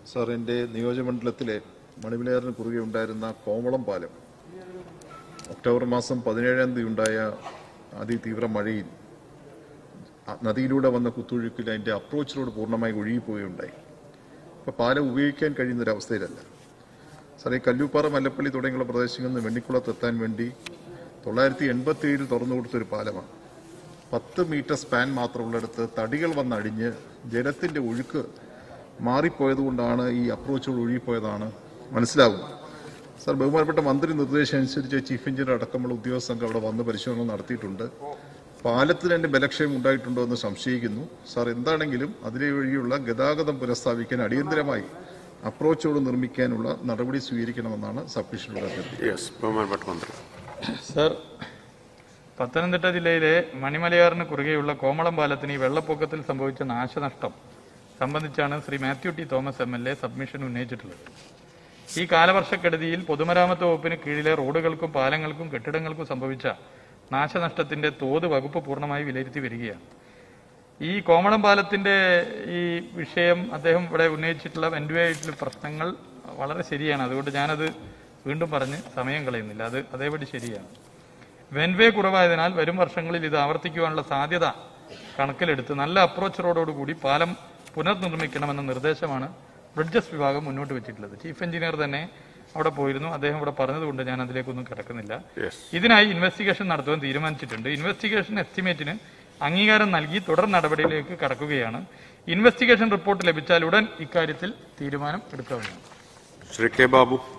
sir എൻ്റെ നിയോജകമണ്ഡലത്തിലെ മണിമലയാറിന് കുറുകെ ഉണ്ടായിരുന്ന കോവളം പാലം ഒക്ടോബർ മാസം പതിനേഴാം തീയതി ഉണ്ടായ അതിതീവ്ര മഴയിൽ ആ നദിയിലൂടെ വന്ന കുത്തൊഴുക്കിൽ അതിൻ്റെ അപ്രോച്ച് റോഡ് പൂർണ്ണമായി ഒഴുകിപ്പോവുകയുണ്ടായി ഇപ്പോൾ പാലം ഉപയോഗിക്കാൻ കഴിയുന്ന ഒരു അവസ്ഥയിലല്ല സാർ ഈ കല്ലൂപ്പാറ മല്ലപ്പള്ളി തുടങ്ങിയുള്ള പ്രദേശങ്ങളിൽ നിന്ന് വെണ്ണിക്കുളത്ത് എത്താൻ വേണ്ടി തൊള്ളായിരത്തി എൺപത്തി ഏഴിൽ തുറന്നു കൊടുത്തൊരു പാലമാണ് പത്ത് മീറ്റർ സ്പാൻ മാത്രമുള്ളിടത്ത് തടികൾ വന്നടിഞ്ഞ് ജലത്തിന്റെ ഒഴുക്ക് മാറിപ്പോയതുകൊണ്ടാണ് ഈ അപ്രോച്ചുകൾ ഒഴുകിപ്പോയതാണ് മനസ്സിലാകുന്നത് സാർ ബഹുമാനപ്പെട്ട മന്ത്രി നിർദ്ദേശം അനുസരിച്ച് ചീഫ് എഞ്ചിനീയർ അടക്കമുള്ള ഉദ്യോഗസ്ഥ സംഘം അവിടെ വന്ന് പരിശോധന നടത്തിയിട്ടുണ്ട് പാലത്തിന് അതിന്റെ ബലക്ഷയം ഉണ്ടായിട്ടുണ്ടോ എന്ന് സംശയിക്കുന്നു സാർ എന്താണെങ്കിലും അതിലെ വഴിയുള്ള ഗതാഗതം പുനഃസ്ഥാപിക്കാൻ അടിയന്തരമായി അപ്രോച്ചുകൾ നിർമ്മിക്കാനുള്ള നടപടി സ്വീകരിക്കണമെന്നാണ് സബ്മിഷനിലൂടെ അഭ്യർത്ഥിക്കുന്നത് യെസ് ബഹുമാനപ്പെട്ട മന്ത്രി സർ പത്തനംതിട്ട ജില്ലയിലെ മണിമലയാറിന് കുറുകെയുള്ള കോമളം പാലത്തിന് ഈ വെള്ളപ്പൊക്കത്തിൽ സംഭവിച്ച നാശനഷ്ടം സംബന്ധിച്ചാണ് Shri Mathew T Thomas M L A submission ഉന്നയിച്ചിട്ടുള്ളത് ഈ കാലവർഷക്കെടുതിയിൽ പൊതുമരാമത്ത് വകുപ്പിന് കീഴിലെ റോഡുകൾക്കും പാലങ്ങൾക്കും കെട്ടിടങ്ങൾക്കും സംഭവിച്ച നാശനഷ്ടത്തിന്റെ തോത് വകുപ്പ് പൂർണ്ണമായി വിലയിരുത്തി വരികയാണ് ഈ കോമളം പാലത്തിന്റെ ഈ വിഷയം അദ്ദേഹം ഇവിടെ ഉന്നയിച്ചിട്ടുള്ള വെന്റുവേറ്റിലെ പ്രശ്നങ്ങൾ വളരെ ശരിയാണ് അതുകൊണ്ട് ഞാനത് വീണ്ടും പറഞ്ഞ് സമയം കളയുന്നില്ല അത് അതേപടി ശരിയാണ് വെൻവേ കുറവായതിനാൽ വരും വർഷങ്ങളിൽ ഇത് ആവർത്തിക്കുവാനുള്ള സാധ്യത കണക്കിലെടുത്ത് നല്ല അപ്രോച്ച് റോഡോടുകൂടി പാലം പുനർനിർമ്മിക്കണമെന്ന നിർദ്ദേശമാണ് ബ്രിഡ്ജസ് വിഭാഗം മുന്നോട്ട് വെച്ചിട്ടുള്ളത് ചീഫ് എഞ്ചിനീയർ തന്നെ അവിടെ പോയിരുന്നു അദ്ദേഹം ഇവിടെ പറഞ്ഞതുകൊണ്ട് ഞാൻ അതിലേക്കൊന്നും കിടക്കുന്നില്ല യെസ് ഇതിനായി ഇൻവെസ്റ്റിഗേഷൻ നടത്തുവാൻ തീരുമാനിച്ചിട്ടുണ്ട് ഇൻവെസ്റ്റിഗേഷൻ എസ്റ്റിമേറ്റിന് അംഗീകാരം നൽകി തുടർ നടപടിയിലേക്ക് കടക്കുകയാണ് ഇൻവെസ്റ്റിഗേഷൻ റിപ്പോർട്ട് ലഭിച്ചാൽ ഉടൻ ഇക്കാര്യത്തിൽ തീരുമാനം എടുക്കാവുന്നതാണ് ശ്രീ കെ ബാബു